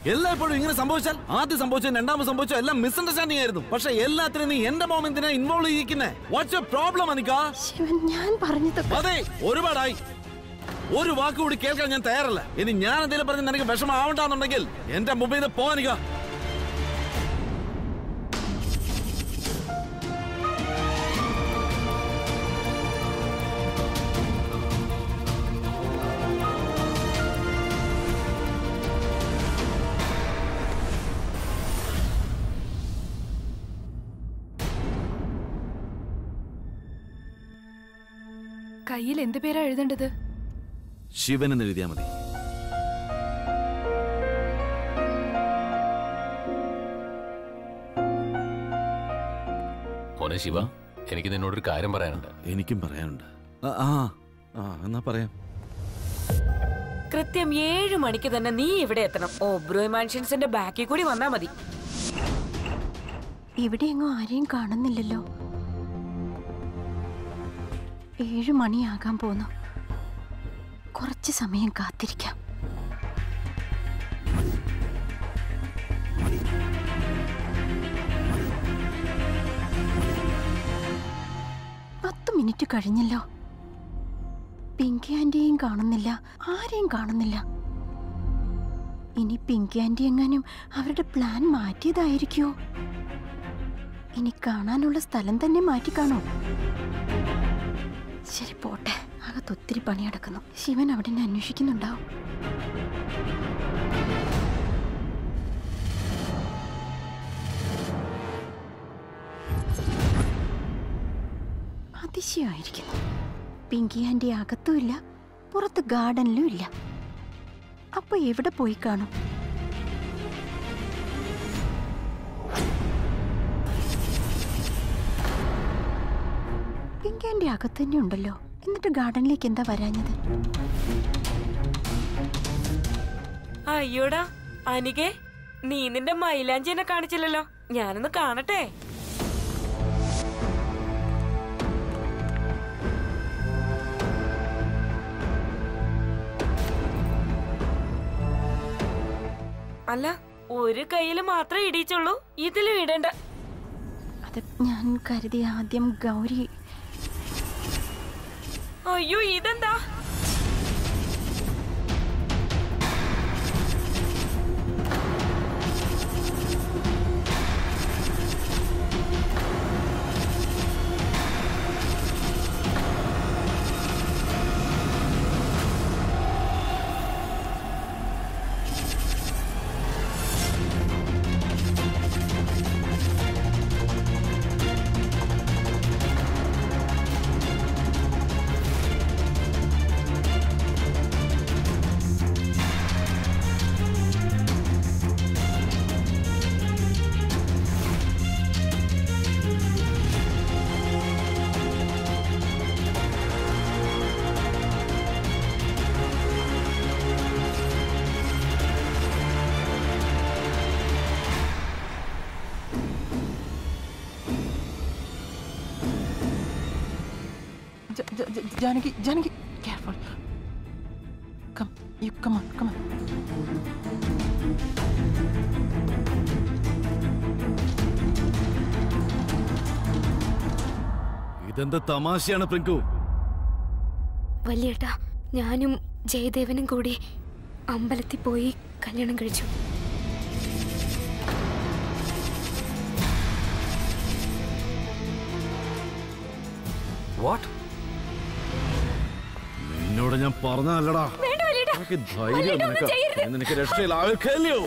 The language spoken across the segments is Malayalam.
എല്ലായ്പ്പോഴും ഇങ്ങനെ സംഭവിച്ചാൽ ആദ്യം സംഭവിച്ചോ രണ്ടാമത് സംഭവിച്ചോ എല്ലാം മിസ്അണ്ടർസ്റ്റാൻഡിംഗ് ആയിരുന്നു പക്ഷെ എല്ലാത്തിനും നീ എന്റെ മോം എന്തിനാ ഇൻവോൾവ് ചെയ്യിക്കുന്നേ വാട്ട്സ് പ്രോബ്ലം അനിക ശിവൻ ഞാൻ പറഞ്ഞതൊക്കെ അതെ ഒരുപാടായി ഒരു വാക്ക് കൂടി കേൾക്കാൻ ഞാൻ തയ്യാറല്ല ഇനി ഞാൻ എന്തെങ്കിലും പറഞ്ഞ് നിനക്ക് വിഷമാവണ്ടെന്നുണ്ടെങ്കിൽ എന്റെ മുമ്പിൽ നിന്ന് പോവാനിക കയ്യിൽ എന്ത് പേരാ എഴുതേണ്ടത് ശിവൻ എന്ന് എഴുതിയാ മതി മോനെ ശിവ എനിക്ക് നിന്നോടൊരു കാര്യം പറയാനുണ്ട് എനിക്കും പറയാനുണ്ട് ആ, ആ ആ എന്നാ പറയാം കൃത്യം ഏഴ് മണിക്ക് തന്നെ നീ ഇവിടെ എത്തണം ഓബ്രോയ് മാൻഷൻസിന്റെ ബാക്കിൽ കൂടി വന്നാ മതി ഇവിടെ എങ്ങും ആരെയും കാണുന്നില്ലല്ലോ ഏഴു മണിയാകാൻ പോന്നു കുറച്ച് സമയം കാത്തിരിക്കാം പത്ത് മിനിറ്റ് കഴിഞ്ഞല്ലോ പിങ്കി ആന്റിയെയും കാണുന്നില്ല ആരെയും കാണുന്നില്ല ഇനി പിങ്കി ആന്റി എങ്ങാനും അവരുടെ പ്ലാൻ മാറ്റിയതായിരിക്കോ ഇനി കാണാനുള്ള സ്ഥലം തന്നെ മാറ്റിക്കാണോ ശരി പോട്ടെ അകത്ത് ഒത്തിരി പണി നടക്കുന്നു ശിവൻ അവിടെ എന്നെ അന്വേഷിക്കുന്നുണ്ടാവും അതിശയമായിരിക്കുന്നു പിങ്കി ആന്റി അകത്തും ഇല്ല പുറത്ത് ഗാർഡനിലും ഇല്ല അപ്പൊ എവിടെ പോയി കാണും പിങ്കി ആന്റി അകത്ത് തന്നെ ഉണ്ടല്ലോ എന്നിട്ട് ഗാർഡനിലേക്ക് എന്താ വരാഞ്ഞത് അയ്യോടാ അനികെ നീ നിന്റെ മൈലാഞ്ചി എന്നെ കാണിച്ചില്ലല്ലോ ഞാനൊന്ന് കാണട്ടെ അല്ല ഒരു കയ്യില് മാത്രമേ ഇടിച്ചുള്ളൂ ഇതിലും ഇടണ്ട അത് ഞാൻ കരുതി ആദ്യം ഗൗരി അയ്യോ ഇതെന്താ J- J- J- Janaki, Janaki, careful. Come, you come on, come on. ഇതെന്ത് തമാശയാണ് പ്രിങ്കു വലിയേട്ടാ ഞാനും ജയദേവനും കൂടി അമ്പലത്തിൽ പോയി കല്യാണം കഴിച്ചു വാട്ട് നിന്നോട് ഞാൻ പറഞ്ഞതല്ലടാ നിനക്ക് ധൈര്യം നിനക്ക് ഞാൻ നിനക്ക് രക്ഷയിലാവില്ലയോ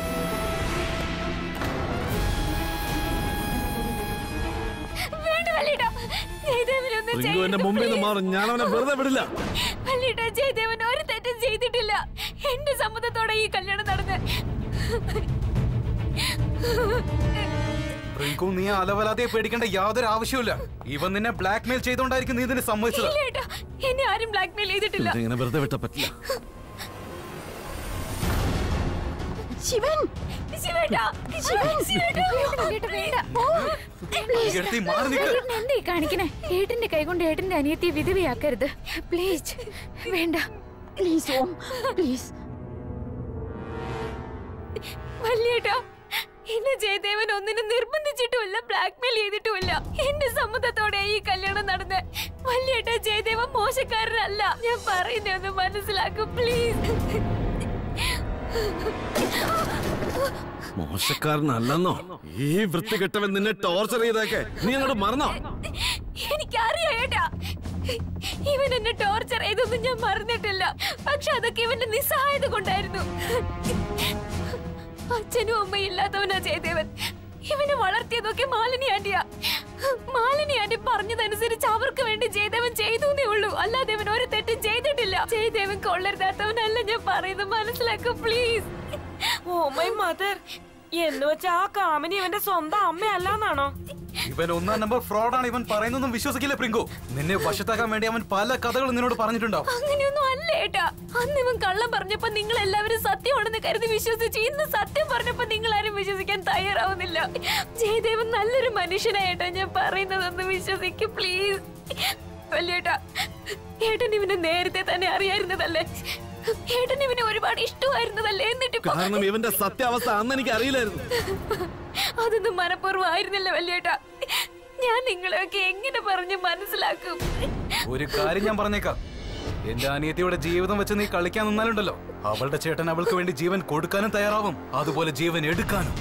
വേണ്ട വലിയേട്ടാ ജയദേവനൊന്നും പ്രിങ്കു എന്റെ മുമ്പിൽ നിന്ന് മാറും ഞാൻ അവനെ വെറുതെ വിടില്ല വലിയേട്ടാ ജയദേവൻ ഒരു തെറ്റും ചെയ്തിട്ടില്ല എന്റെ സമ്മതത്തോടെ ഈ കല്യാണം നടന്ന് റിങ്കു നീ അലവലാതെ പേടിക്കേണ്ട യാതൊരു ആവശ്യമില്ല ഇവൻ നിന്നെ ബ്ലാക്ക് മെയിൽ ചെയ്തോണ്ടായിരിക്കും നീ ഇതിന് സമ്മതിച്ചത് ഇല്ലേട്ടാ എന്നെ ആരും ബ്ലാക്ക്മെയിൽ ചെയ്തിട്ടില്ല ഇങ്ങനെ വെറുതെ വിട്ട പറ്റില്ല ശിവൻ ശിവേട്ടാ ശിവൻ ശിവേട്ടാ വേണ്ട ഓ എടുത്തി മാറി നിൽക്ക് എന്തേ കാണിക്കണേ ഏട്ടന്റെ കൈകൊണ്ട് ഏട്ടന്റെ അനിയത്തിയെ വിധവയാക്കരുത് പ്ലീസ് വേണ്ട പ്ലീസ് ഓം പ്ലീസ് വല്യേട്ടാ എന്നെ ജയദേവൻ ഒന്നിനും നിർബന്ധിച്ചിട്ടുമില്ല ബ്ലാക്ക്മെയിൽ ചെയ്തിട്ടുമില്ല എന്റെ സമ്മതത്തോടെ ഈ കല്യാണം നടന്ന് വല്യേട്ട ജയദേവൻ മോശക്കാരനല്ല ഞാൻ പറയുന്ന ഒന്ന് മനസ്സിലാക്കും പ്ലീസ് മോശക്കാരനല്ലെന്നോ ഈ വൃത്തികെട്ടവൻ നിന്നെ ടോർച്ചർ ചെയ്തൊക്കെ നീ അങ്ങോട്ട് മറന്നോ എനിക്കറിയാം ഏട്ടാ ഇവൻ എന്നെ ടോർച്ചർ ചെയ്തൊന്നും ഞാൻ മറന്നിട്ടില്ല പക്ഷെ അതൊക്കെ ഇവന്റെ നിസ്സഹായത കൊണ്ടായിരുന്നു അച്ഛനും അമ്മയും ഇല്ലാത്തവനാ ജയദേവൻ ഇവനെ വളർത്തിയതൊക്കെ മാലിനി ആന്റിയാ മാലിനി ആന്റി പറഞ്ഞതനുസരിച്ച് അവർക്ക് വേണ്ടി ജയദേവൻ ചെയ്തേ ഉള്ളൂ അല്ലാതെ ഇവൻ ഒരു തെറ്റും ചെയ്തിട്ടില്ല ജയദേവൻ കൊള്ളരുതാത്തവനല്ല ഞാൻ പറയുന്നത് മനസ്സിലാക്കും പ്ലീസ് ഓ മൈ മദർ എന്ന് വെച്ചാ ആ കാമിനി ഇവന്റെ സ്വന്തം അമ്മയല്ലാന്നാണോ ഇവൻ ഒന്നാം നമ്പർ ഫ്രോഡാണ് ഇവൻ പറയുന്നൊന്നും വിശ്വസിക്കില്ല പ്രിങ്കു നിന്നെ വശത്താക്കാൻ വേണ്ടി അവൻ പല കഥകളും നിന്നോട് പറഞ്ഞിട്ടുണ്ടാവും അങ്ങനെയൊന്നും അല്ല ഏട്ടാ അന്ന് ഇവൻ കള്ളം പറഞ്ഞപ്പോ നിങ്ങൾ എല്ലാവരും സത്യമാണെന്ന് കരുതി വിശ്വസിച്ചു ഇന്ന് സത്യം പറഞ്ഞപ്പോ നിങ്ങൾ ആരും വിശ്വസിക്കാൻ തയ്യാറാവുന്നില്ല ജയദേവൻ നല്ലൊരു മനുഷ്യനായിട്ടാ ഞാൻ പറയുന്നതൊന്ന് വിശ്വസിക്കും പ്ലീസ് വല്യേട്ടാ ഏട്ടൻ ഇവനെ നേരത്തെ തന്നെ അറിയായിരുന്നതല്ലേ ഏട്ടൻ ഇവനെ ഒരുപാട് ഇഷ്ടമായിരുന്നതല്ലേ എന്നിട്ടിപ്പോ കാരണം ഇവന്റെ സത്യാവസ്ഥ അന്ന് എനിക്ക് അറിയില്ലായിരുന്നു അതൊന്നും മനഃപൂർവ്വം ആയിരുന്നില്ല വല്യേട്ടാ ഞാൻ നിങ്ങളെയൊക്കെ എങ്ങനെ പറഞ്ഞ് മനസ്സിലാക്കും ഒരു കാര്യം ഞാൻ പറഞ്ഞേക്കാം എന്റെ അനിയത്തിയുടെ ജീവിതം വെച്ച് നീ കളിക്കാൻ നിന്നാലുണ്ടല്ലോ അവളുടെ ചേട്ടൻ അവൾക്ക് വേണ്ടി ജീവൻ കൊടുക്കാനും തയ്യാറാവും അതുപോലെ ജീവൻ എടുക്കാനും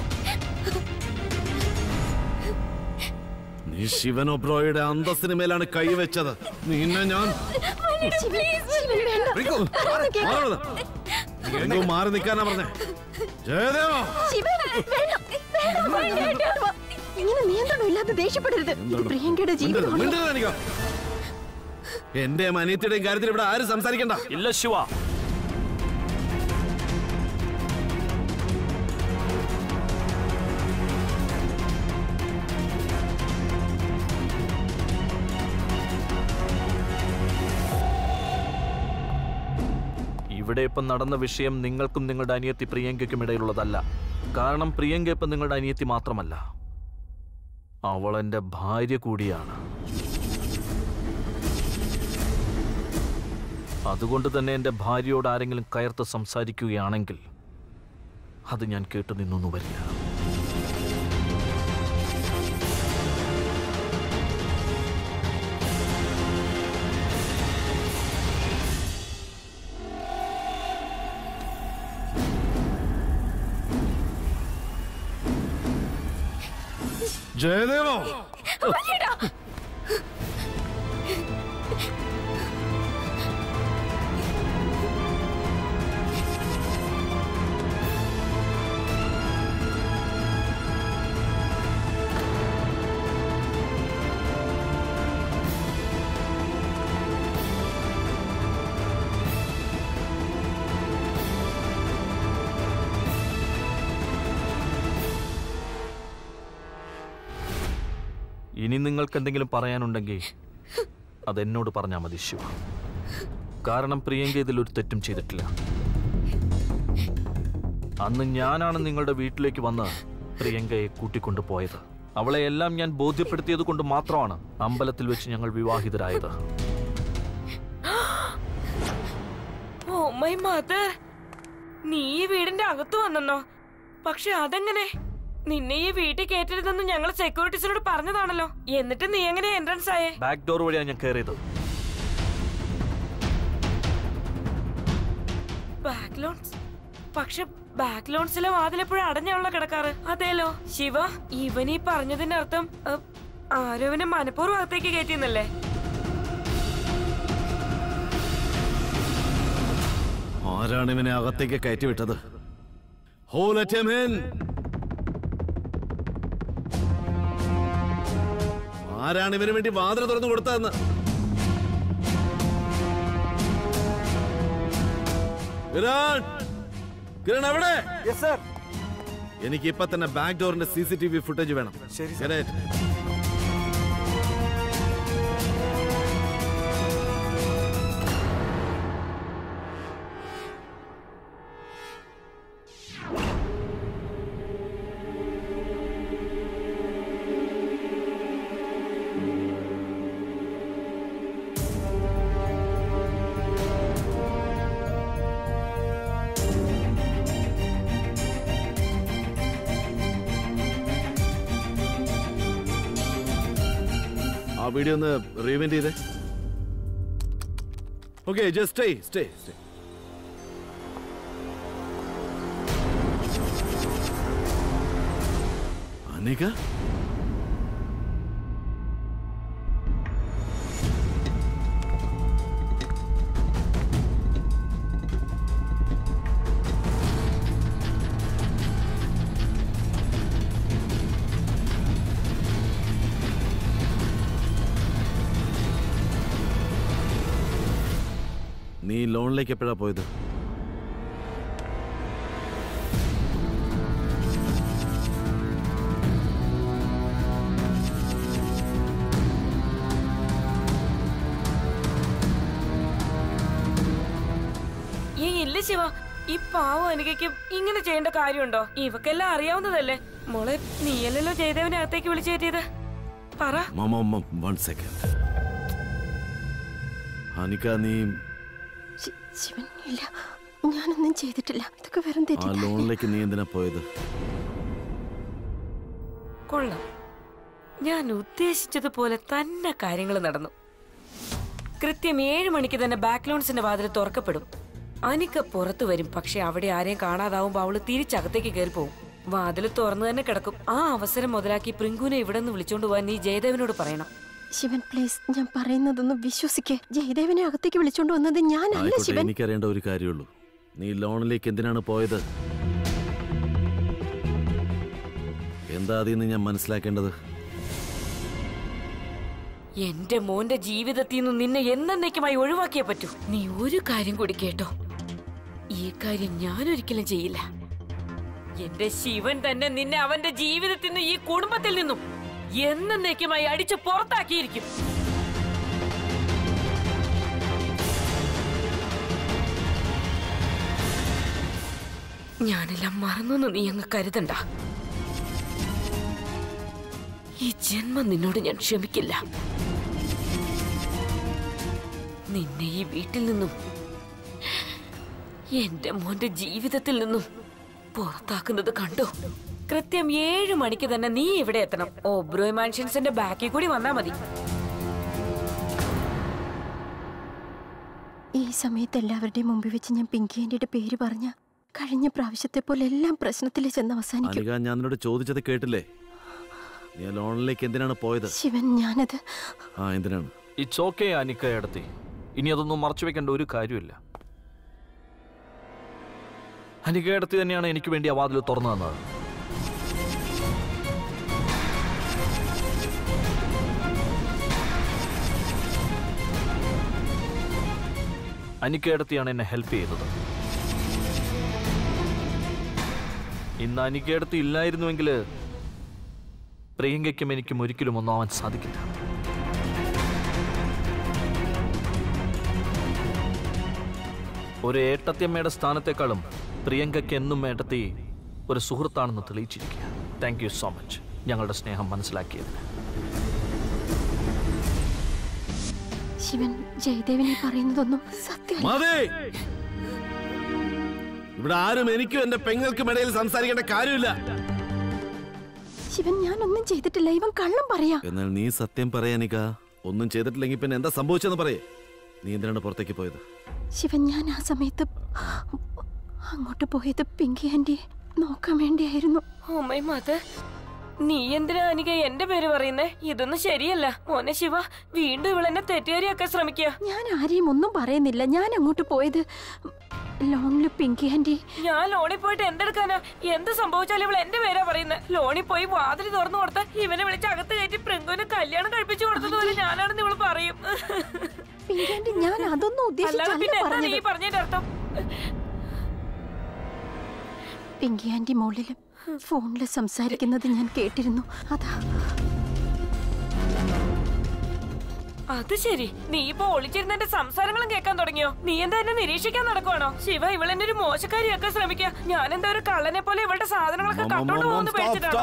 നീ ശിവനോബ്രോയുടെ അന്തസ്സിന് മേലാണ് കൈവച്ചത് നിന്നെ ഞാൻ പ്രിങ്കു, മാറ് അവിടുന്ന്. എങ്ങോ മാറി നിൽക്കാനാ പറഞ്ഞേ ജയദേവ ഇങ്ങനെ നിയന്ത്രണം ഇല്ലാതെ ദേഷ്യപ്പെടരുത് ഇത് പ്രിയങ്കയുടെ ജീവിതമാണ് മിണ്ടരുത് എനിക്ക്. എന്റെയും അനിയത്തിയുടെയും കാര്യത്തിൽ ഇവിടെ ആരും സംസാരിക്കണ്ട ഇല്ല ശിവ ഇവിടെ ഇപ്പം നടന്ന വിഷയം നിങ്ങൾക്കും നിങ്ങളുടെ അനിയത്തി പ്രിയങ്കയ്ക്കും ഇടയിലുള്ളതല്ല കാരണം പ്രിയങ്ക ഇപ്പം നിങ്ങളുടെ അനിയത്തി മാത്രമല്ല അവൾ എൻ്റെ ഭാര്യ കൂടിയാണ് അതുകൊണ്ട് തന്നെ എൻ്റെ ഭാര്യയോട് ആരെങ്കിലും കയർത്ത് സംസാരിക്കുകയാണെങ്കിൽ അത് ഞാൻ കേട്ടു നിന്നൊന്നു വരില്ല ജയദേവ ഇനി നിങ്ങൾക്ക് എന്തെങ്കിലും പറയാനുണ്ടെങ്കിൽ അതെന്നോട് പറഞ്ഞാൽ മതി ശിവ കാരണം പ്രിയങ്ക ഇതിൽ ഒരു തെറ്റും ചെയ്തിട്ടില്ല അന്ന് ഞാനാണ് നിങ്ങളുടെ വീട്ടിലേക്ക് വന്ന് പ്രിയങ്കയെ കൂട്ടിക്കൊണ്ടു പോയത് അവളെ എല്ലാം ഞാൻ ബോധ്യപ്പെടുത്തിയത് കൊണ്ട് മാത്രമാണ് അമ്പലത്തിൽ വെച്ച് ഞങ്ങൾ വിവാഹിതരായത് ഓ മൈ മദർ നീ ഈ വീടിന്റെ അകത്ത് വന്നെന്നോ പക്ഷെ അതെങ്ങനെ നിന്നെ ഈ വീട്ടിൽ കയറ്റരുതെന്ന് ഞങ്ങൾ സെക്യൂരിറ്റീസിനോട് പറഞ്ഞതാണല്ലോ എന്നിട്ട് നീ എങ്ങനെ എൻട്രൻസ് ആയേ ബാക്ക് ഡോർ വഴിയാണ് ഞാൻ കയറിയത് ബാക്ക് ലോൺസ് പക്ഷെ ബാക്ക് ലോൺസിലെ വാതിലെപ്പോഴും അടഞ്ഞാണല്ലോ കിടക്കാറ് അതേലോ ശിവ ഇവൻ ഈ പറഞ്ഞതിന്റെ അർത്ഥം അ, ആരോ ഇവനെ മനഃപൂർവ്വം അകത്തേക്ക് കയറ്റിയെന്നല്ലേ ആരാണ് ഇവനെ അകത്തേക്ക് കയറ്റിവിട്ടത് ഹോ ലെറ്റ് ഹിം ഇൻ ആരാണ് ഇവന് വേണ്ടി വാതിൽ തുറന്നു കൊടുത്തതെന്ന് കിരൺ കിരൺ എവിടെ എനിക്ക് ഇപ്പൊ തന്നെ ബാക്ക് ഡോറിന്റെ C C T V footage വേണം ശരി വീഡിയോ ഒന്ന് റീവെന്റ് ചെയ്തേ okay just stay stay stay Anika നീ ലോണിലേക്ക് എപ്പോഴാ പോയത് ഈ ഇല്ല ശിവ ഈ പാവം അനികയ്ക്ക് ഇങ്ങനെ ചെയ്യേണ്ട കാര്യമുണ്ടോ ഇവക്കെല്ലാം അറിയാവുന്നതല്ലേ മോളെ നീയല്ലല്ലോ ജയദേവനെ അകത്തേക്ക് വിളിച്ചു കയറ്റിയത് പറ മമ വൺ സെക്കൻഡ് അനിക നീ ശി- ശിവൻ ഇല്ല ഞാനൊന്നും ചെയ്തിട്ടില്ല ഇതൊക്കെ വെറും ആ തെറ്റിദ്ധാരണ ലോണിലേക്ക് നീ എന്തിനാ പോയത് കൊള്ളാം ഞാൻ ഉദ്ദേശിച്ചതുപോലെ തന്നെ കാര്യങ്ങൾ നടന്നു കൃത്യം ഏഴ് മണിക്ക് തന്നെ ബാക്ക് ലോൺസിന്റെ വാതിൽ തുറക്കപ്പെടും അനിക്ക പുറത്തു വരും പക്ഷെ അവിടെ ആരെയും കാണാതാവുമ്പോ അവള് തിരിച്ചകത്തേക്ക് കയറി പോകും വാതിൽ തുറന്നു തന്നെ കിടക്കും ആ അവസരം മുതലാക്കി പ്രിങ്കുനെ ഇവിടെ നിന്ന് വിളിച്ചോണ്ട് പോവാൻ നീ ജയദേവനോട് പറയണം ശിവൻ പ്ലീസ് ഞാൻ പറയുന്നതൊന്ന് വിശ്വസിക്കേ ജയദേവനെ അകത്തേക്ക് വിളിച്ചോണ്ട് വന്നത് ഞാനല്ല ആയിക്കോട്ടെ ശിവൻ എനിക്കറിയേണ്ട ഒരു കാര്യമുള്ളൂ നീ ലോണിലേക്ക് എന്തിനാണ് പോയത് എന്താ അതിന്ന് ഞാൻ മനസ്സിലാക്കേണ്ടത് എന്റെ മോന്റെ ജീവിതത്തിൽ നിന്ന് നിന്നെ എന്നേക്കുമായി ഒഴിവാക്കിയേ പറ്റൂ നീ ഒരു കാര്യം കൂടി കേട്ടോ ഈ കാര്യം ഞാൻ ഒരിക്കലും ചെയ്യില്ല എന്റെ ശിവൻ തന്നെ നിന്നെ അവന്റെ ജീവിതത്തിൽ നിന്ന് ഈ കുടുംബത്തിൽ നിന്നും എന്നേക്കുമായി അടിച്ചു പുറത്താക്കിയിരിക്കും ഞാനെല്ലാം മറന്നു നീ അങ്ങ് കരുതണ്ട ഈ ജന്മം നിന്നോട് ഞാൻ ക്ഷമിക്കില്ല നിന്നെ ഈ വീട്ടിൽ നിന്നും എന്റെ മോന്റെ ജീവിതത്തിൽ നിന്നും പുറത്താക്കുന്നത് കണ്ടോ കൃത്യം ഏഴു മണിക്ക് തന്നെ നീ ഇവിടെ എത്തണം ഓബ്രോയ് മാൻഷൻസിന്റെ ബാക്കിൽ കൂടി വന്നാ മതി ഈ സമയത്ത് എല്ലാവരുടെയും മുമ്പിൽ വെച്ച് ഞാൻ പിങ്കി ആന്റിയുടെ പേര് പറഞ്ഞ കഴിഞ്ഞ പ്രാവശ്യത്തെ പോലെ എല്ലാം പ്രശ്നത്തിൽ ചെന്ന് അവസാനിക്കും അനിക ഞാൻ നിന്നോട് ചോദിച്ചത് കേട്ടില്ലേ നീ ആ ലോണിലേക്ക് എന്തിനാണ് പോയത് ശിവൻ ഞാനത് ആ എന്തിനാണ് ഇറ്റ്സ് ഓക്കെ അനിക്ക എടുത്തി ഇനി അതൊന്നും മറച്ചു വെക്കേണ്ട ഒരു കാര്യമില്ല അനിക എടുത്തി തന്നെയാണ് എനിക്ക് വേണ്ടി ആ വാതിൽ തുറന്നു തന്നത് അനിക്ക എടുത്തിയാണ് എന്നെ ഹെൽപ്പ് ചെയ്തത് ഇന്ന് അനിക്ക എടുത്തി ഇല്ലായിരുന്നുവെങ്കിൽ പ്രിയങ്കയ്ക്കും എനിക്കും ഒരിക്കലും ഒന്നാവാൻ സാധിക്കില്ല ഒരു ഏട്ടത്തിയമ്മയുടെ സ്ഥാനത്തെക്കാളും പ്രിയങ്കയ്ക്ക് എന്നും ഏട്ടത്തി ഒരു സുഹൃത്താണെന്ന് തെളിയിച്ചിരിക്കുക താങ്ക് യു സോ മച്ച് ഞങ്ങളുടെ സ്നേഹം മനസ്സിലാക്കിയതിന് ശിവൻ ജയദേവനെ പറയുന്നതൊന്നും സത്യം മതി ഇവിടെ ആരും എനിക്കും എന്റെ പെങ്ങൾക്കും ഇടയിൽ സംസാരിക്കേണ്ട കാര്യമില്ല ശിവൻ ഞാനൊന്നും ചെയ്തിട്ടില്ല ഇവൻ കള്ളം പറയാ എന്നാൽ നീ സത്യം പറയാനിക ഒന്നും ചെയ്തിട്ടില്ലെങ്കിൽ പിന്നെ എന്താ സംഭവിച്ചെന്ന് പറയേ നീ എന്തിനാണ് പുറത്തേക്ക് പോയത് ശിവൻ ഞാൻ ആ സമയത്ത് അങ്ങോട്ട് പോയത് പിങ്കി ആന്റി നോക്കാൻ വേണ്ടിയായിരുന്നു ഓ മൈ മദർ നീ എന്തിനാ അനിക എന്റെ പേര് പറയുന്നേ ഇതൊന്നും ശരിയല്ല മോനെ ശിവ വീണ്ടും ഇവളെന്നെ തെറ്റുകാരിയാക്കാൻ ശ്രമിക്കുക ഞാൻ ആരെയും ഒന്നും പറയുന്നില്ല ഞാൻ അങ്ങോട്ട് പോയത് ലോണില് പിങ്കി ആന്റി ഞാൻ ലോണിൽ പോയിട്ട് എന്തെടുക്കാനാ എന്ത് സംഭവിച്ചാലും ഇവൾ എന്റെ പേരാ പറയുന്നത് ലോണിൽ പോയി വാതിൽ തുറന്നു കൊടുത്ത് ഇവനെ വിളിച്ച് അകത്ത് കയറ്റി പ്രിങ്കുവിന് കല്യാണം കഴിപ്പിച്ചു കൊടുത്തതുപോലെ ഞാനാണെന്ന് ഇവള് പറയും പിങ്കി ആന്റി ഞാൻ അതൊന്നും അല്ലാതെ പിന്നെ ഉദ്ദേശിച്ചല്ല എന്താ നീ പറഞ്ഞത് പറഞ്ഞതിന്റെ അർത്ഥം പിങ്കി ആന്റി മോളിലും ഫോണിൽ സംസാരിക്കുന്നത് ഞാൻ കേട്ടിരുന്നു അതാ അത് ശരി നീ ഇപ്പൊ ഒളിച്ചിരുന്ന എന്റെ സംസാരങ്ങളും കേൾക്കാൻ തുടങ്ങിയോ നീ എന്താ എന്നെ നിരീക്ഷിക്കാൻ നടക്കുവാണോ ശിവ ഇവളെന്നെ ഒരു മോശക്കാരിയാക്കാൻ ശ്രമിക്കുക ഞാൻ എന്താ ഒരു കള്ളനെ പോലെ ഇവളുടെ സാധനങ്ങളൊക്കെ കട്ടോണ്ട് പോകുന്നു പേടിച്ചിട്ടാണോ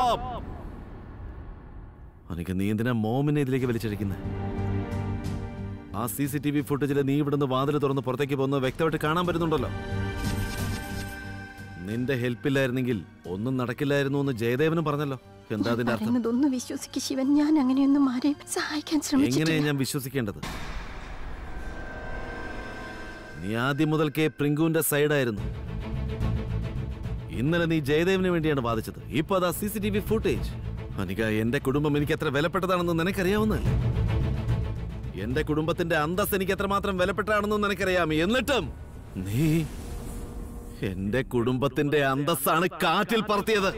അനിക നീ എന്തിനാ മോമിനെ ഇതിലേക്ക് വലിച്ചടിക്കുന്നത് ആ സി സി ടി വി ഫുട്ടേജിൽ നീ ഇവിടുന്ന് വാതിൽ തുറന്ന് പുറത്തേക്ക് പോകുന്നത് വ്യക്തമായിട്ട് കാണാൻ പറ്റുന്നുണ്ടല്ലോ നിന്റെ ഹെൽപ്പില്ലായിരുന്നെങ്കിൽ ഒന്നും നടക്കില്ലായിരുന്നു എന്ന് ജയദേവനും പറഞ്ഞല്ലോ എന്താ അതിന്റെ അർത്ഥം പറയുന്നതൊന്ന് വിശ്വസിക്ക് ശിവൻ ഞാൻ അങ്ങനെയൊന്നും ആരെയും സഹായിക്കാൻ എങ്ങനെയാ ശ്രമിച്ചിട്ടില്ല ഞാൻ വിശ്വസിക്കേണ്ടത് നീ ആദ്യം മുതൽക്കേ പ്രിങ്കുവിന്റെ സൈഡായിരുന്നു ഇന്നലെ നീ ജയദേവിന് വേണ്ടിയാണ് വാദിച്ചത് ഇപ്പൊ അതാ C C T V footage Anika എന്റെ കുടുംബം എനിക്ക് എത്ര വിലപ്പെട്ടതാണെന്ന് നിനക്കറിയാവുന്നല്ലേ എന്റെ കുടുംബത്തിന്റെ അന്തസ് എനിക്ക് എത്രമാത്രം വിലപ്പെട്ടതാണെന്ന് നിനക്കറിയാം എന്നിട്ടും നീ എന്റെ കുടുംബത്തിന്റെ അന്തസ്സാണ് കാറ്റിൽ പറത്തിയത്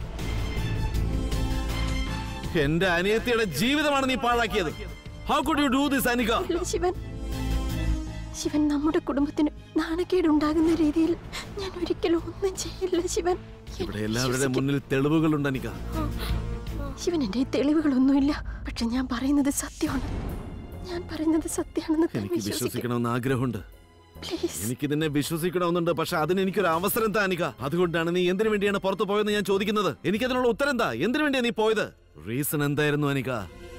എന്റെ അനിയത്തിയുടെ ജീവിതമാണ് നീ പാഴാക്കിയത് how could you do this Anika ഇല്ല, ശിവൻ ശിവൻ നമ്മുടെ കുടുംബത്തിന് നാണക്കേടുണ്ടാകുന്ന രീതിയിൽ ഞാൻ ഒരിക്കലും ഒന്നും ചെയ്യില്ല ശിവൻ എന്നെ ഇവിടെ എല്ലാവരുടെ വിശ്വസിക്ക്. മുന്നിൽ തെളിവുകളുണ്ട് അനിക ശിവൻ എന്റെ തെളിവുകളൊന്നുമില്ല പക്ഷെ ഞാൻ പറയുന്നത് സത്യമാണ് ഞാൻ പറയുന്നത് സത്യമാണെന്ന് താൻ എനിക്ക് വിശ്വസിക്കണം വിശ്വസിക്കണമെന്ന് ആഗ്രഹമുണ്ട് പ്ലീസ് എനിക്ക് നിന്നെ വിശ്വസിക്കണമെന്നുണ്ട് പക്ഷെ അതിന് എനിക്കൊരു അവസരം താനിക അതുകൊണ്ടാണ് നീ എന്തിനു വേണ്ടിയാണ് പുറത്തു പോയെന്ന് ഞാൻ ചോദിക്കുന്നത് എനിക്കതിനുള്ള ഉത്തരം എന്താ എന്തിനു വേണ്ടിയാ നീ പോയത് റീസൺ എന്തായിരുന്നു അനിക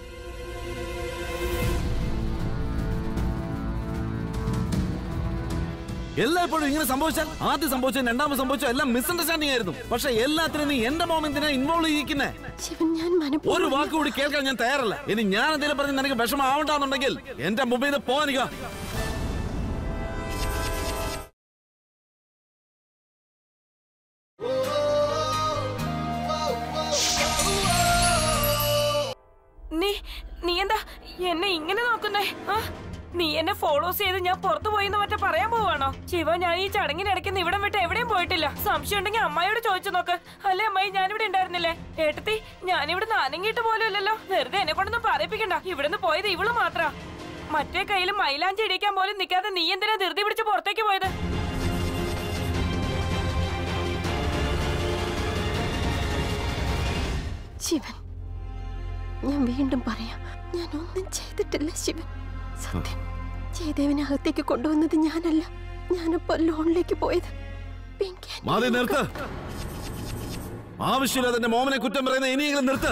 എല്ലായ്പ്പോഴും ഇങ്ങനെ സംഭവിച്ചാൽ ആദ്യം സംഭവിച്ചോ രണ്ടാമത് സംഭവിച്ചോ എല്ലാം മിസ്അണ്ടർസ്റ്റാൻഡിംഗ് ആയിരുന്നു പക്ഷെ എല്ലാത്തിനും നീ എന്റെ മോം എന്തിനാ ഇൻവോൾവ് ചെയ്യിക്കുന്നേ ശിവൻ ഞാൻ ഒരു മനഃപൂർവ്വം വാക്ക് കൂടി കേൾക്കാൻ ഞാൻ തയ്യാറല്ല ഇനി ഞാൻ എന്തെങ്കിലും പറഞ്ഞ് നിനക്ക് വിഷമം ആവണ്ടെന്നുണ്ടെങ്കിൽ എന്റെ മുമ്പിൽ നിന്ന് പോവാനിക നീ നീ എന്താ എന്നെ ഇങ്ങനെ നോക്കുന്നേ ആ? നീ എന്നെ ഫോളോസ് ചെയ്ത് ഞാൻ പുറത്തു പോയിന്ന് മറ്റേ പറയാൻ പോവാണോ ശിവ ഞാൻ ഈ ചടങ്ങിനിടയ്ക്ക് നിന്ന് ഇവിടം വിട്ട് എവിടെയും പോയിട്ടില്ല സംശയം ഉണ്ടെങ്കിൽ അമ്മായിയോട് ചോദിച്ചു നോക്ക് അല്ലേ അമ്മായി ഞാനിവിടെ ഉണ്ടായിരുന്നില്ലേ ഏട്ടത്തി ഞാനിവിടെ അനങ്ങിയിട്ട് പോലും ഇല്ലല്ലോ വെറുതെ എന്നെ കൊണ്ടൊന്നും പറയിപ്പിക്കണ്ട ഇവിടുന്ന് പോയത് ഇവള് മാത്ര മറ്റേ കയ്യിൽ മൈലാഞ്ചി ഇടിക്കാൻ പോലും നിൽക്കാതെ നീ എന്തിനാ ധൃതി പിടിച്ച് പുറത്തേക്ക് പോയത് ശിവൻ ഞാൻ വീണ്ടും പറയാം ഞാൻ ഒന്നും ചെയ്തിട്ടില്ല ശിവൻ സത്യം ജയദേവനെ അകത്തേക്ക് കൊണ്ടുവന്നത് ഞാനല്ല ഞാനിപ്പോ ലോണിലേക്ക് പോയത് പിങ്കി ആന്റി മാതി നമുക്ക് നിർത്ത് ആവശ്യമില്ലാതെ എന്റെ മോമനെ കുറ്റം പറയുന്ന ഇനിയെങ്കിലും നിർത്ത്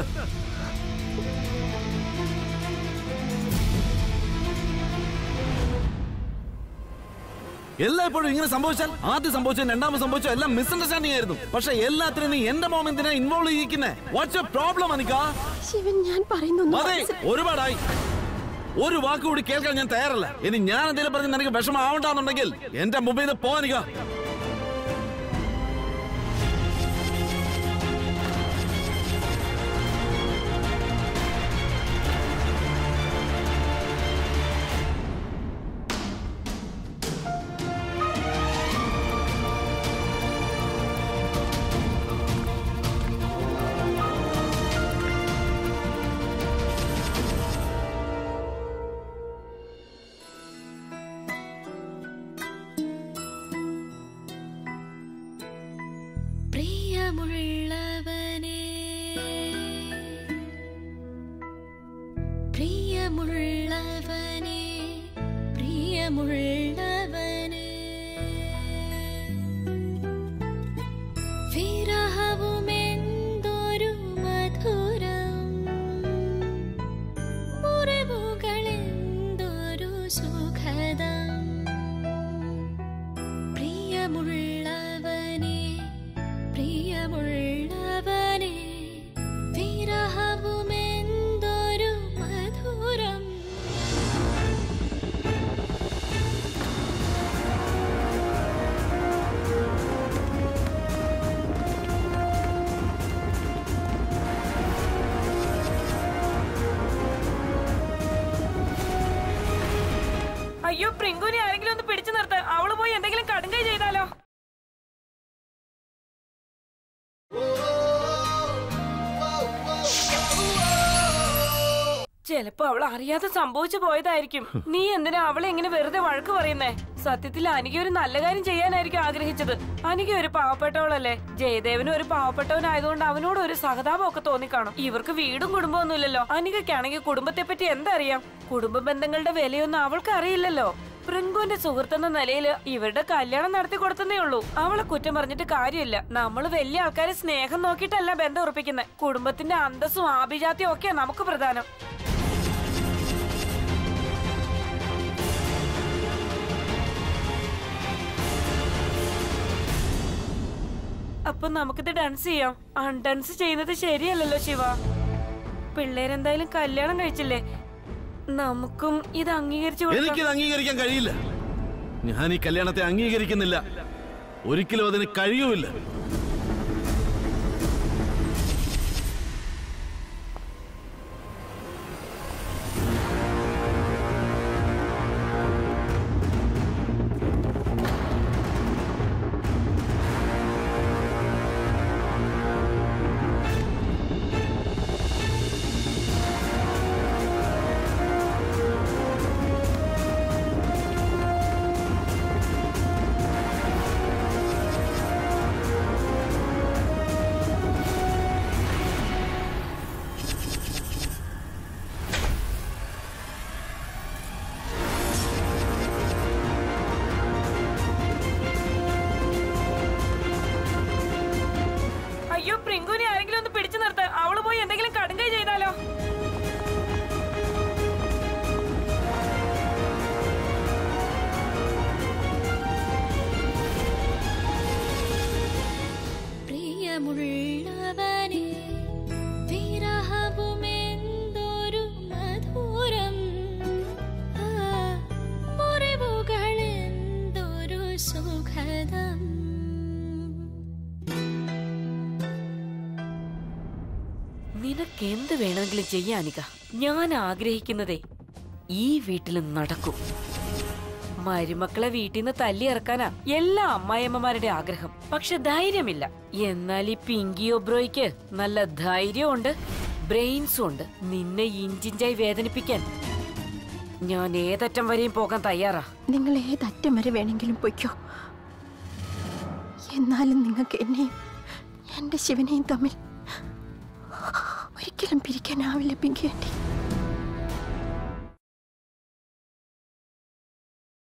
എല്ലായ്പ്പോഴും ഇങ്ങനെ സംഭവിച്ചാൽ ആദ്യം സംഭവിച്ചോ രണ്ടാമത് സംഭവിച്ചോ എല്ലാം മിസ്അണ്ടർസ്റ്റാൻഡിംഗ് ആയിരുന്നു പക്ഷെ എല്ലാത്തിനും നീ എന്റെ മോം എന്തിനാ ഇൻവോൾവ് ചെയ്യിക്കുന്നേ what's a problem Anika Shivan ഞാൻ പറയുന്നൊന്നും മതി മനസ്സിലാ- ഒരുപാടായി ഒരു വാക്ക് കൂടി കേൾക്കാൻ ഞാൻ തയ്യാറല്ല ഇനി ഞാൻ എന്തെങ്കിലും പറഞ്ഞ് നിനക്ക് വിഷമം ആവണ്ടെന്നുണ്ടെങ്കിൽ എന്റെ മുമ്പിൽ നിന്ന് പോവാനിക പ്രിയമുള്ളവനെ പ്രിയമുള്ളവനെ പ്രിയമുള്ളവനെ വിരഹവുമെന്തൊരു മധുരം മുറിവുകളെന്തൊരു സുഖദം പ്രിയമുള്ളവനെ പ്രിയമുള്ളവനെ വിരഹവുമെന്തൊരു മധുരം അയ്യോ പ്രിങ്കുനെ ആരെങ്കിലും ഒന്ന് പിടിച്ചു നിർത്ത് അവള് പോയി എന്തെങ്കിലും കടുങ്കൈ ചെയ്താലോ ചിലപ്പോ അവൾ അറിയാതെ സംഭവിച്ചു പോയതായിരിക്കും നീ എന്തിനാ അവളെ ഇങ്ങനെ വെറുതെ വഴക്ക് പറയുന്നേ സത്യത്തിൽ അനിക ഒരു നല്ല കാര്യം ചെയ്യാനായിരിക്കും ആഗ്രഹിച്ചത് അനിക ഒരു പാവപ്പെട്ടവളല്ലേ ജയദേവനും ഒരു പാവപ്പെട്ടവനായതുകൊണ്ട് അവനോട് ഒരു സഹതാപം ഒക്കെ തോന്നിക്കാണും ഇവർക്ക് വീടും കുടുംബമൊന്നുമില്ലല്ലോ അനികയ്ക്കാണെങ്കിൽ കുടുംബത്തെ പറ്റി എന്തറിയാം കുടുംബ ബന്ധങ്ങളുടെ വിലയൊന്നും അവൾക്ക് അറിയില്ലല്ലോ പ്രിങ്കുവിന്റെ സുഹൃത്തെന്ന നിലയിൽ ഇവരുടെ കല്യാണം നടത്തി കൊടുത്തതേ ഉള്ളൂ അവളെ കുറ്റം പറഞ്ഞിട്ട് കാര്യമില്ല നമ്മൾ വലിയ ആൾക്കാരെ സ്നേഹം നോക്കിയിട്ടല്ല ബന്ധം ഉറപ്പിക്കുന്നത് കുടുംബത്തിന്റെ അന്തസ്സും ആഭിജാത്യവും ഒക്കെയാ നമുക്ക് പ്രധാനം അപ്പൊ നമുക്കിത് ഡാൻസ് ചെയ്യാം അൺഡാൻസ് ചെയ്യുന്നത് ശരിയല്ലല്ലോ ശിവ പിള്ളേരെന്തായാലും കല്യാണം കഴിച്ചില്ലേ നമുക്കും ഇത് അംഗീകരിച്ചു കൊടുക്കാം എനിക്കിത് അംഗീകരിക്കാൻ കഴിയില്ല ഞാൻ ഈ കല്യാണത്തെ അംഗീകരിക്കുന്നില്ല ഒരിക്കലും അതിന് കഴിയൂല അയ്യോ പ്രിങ്കുവിനെ ആരെങ്കിലും ഒന്ന് പിടിച്ചു നിർത്താൻ അവള് പോയി എന്തെങ്കിലും കടുങ്കൈ ചെയ്താലോ പ്രിയമുള്ളവനെ വിരഹവുമെന്തൊരു മധുരം ആ, മുറിവുകളെന്തൊരു സുഖദം നിനക്ക് എന്ത് വേണമെങ്കിലും ചെയ്യാനിക ഞാൻ ആഗ്രഹിക്കുന്നതേ ഈ വീട്ടിൽ നടക്കും മരുമക്കളെ വീട്ടിൽ നിന്ന് തല്ലി ഇറക്കാനാ എല്ലാ അമ്മായിയമ്മമാരുടെ ആഗ്രഹം പക്ഷെ ധൈര്യമില്ല എന്നാൽ ഈ പിങ്കി ഒബ്രോയ്ക്ക് നല്ല ധൈര്യമുണ്ട് ബ്രെയിൻസും ഉണ്ട് നിന്നെ ഇഞ്ചിഞ്ചായി വേദനിപ്പിക്കാൻ ഞാൻ ഏതറ്റം വരെയും പോകാൻ തയ്യാറാ നിങ്ങൾ ഏതറ്റം വരെ വേണമെങ്കിലും പൊയ്ക്കോ എന്നാലും നിങ്ങൾക്ക് എന്നെയും എൻ്റെ ശിവനെയും തമ്മിൽ ഒരിക്കലും പിരിക്കാനാവില്ല പിങ്കി ആൻറ്റി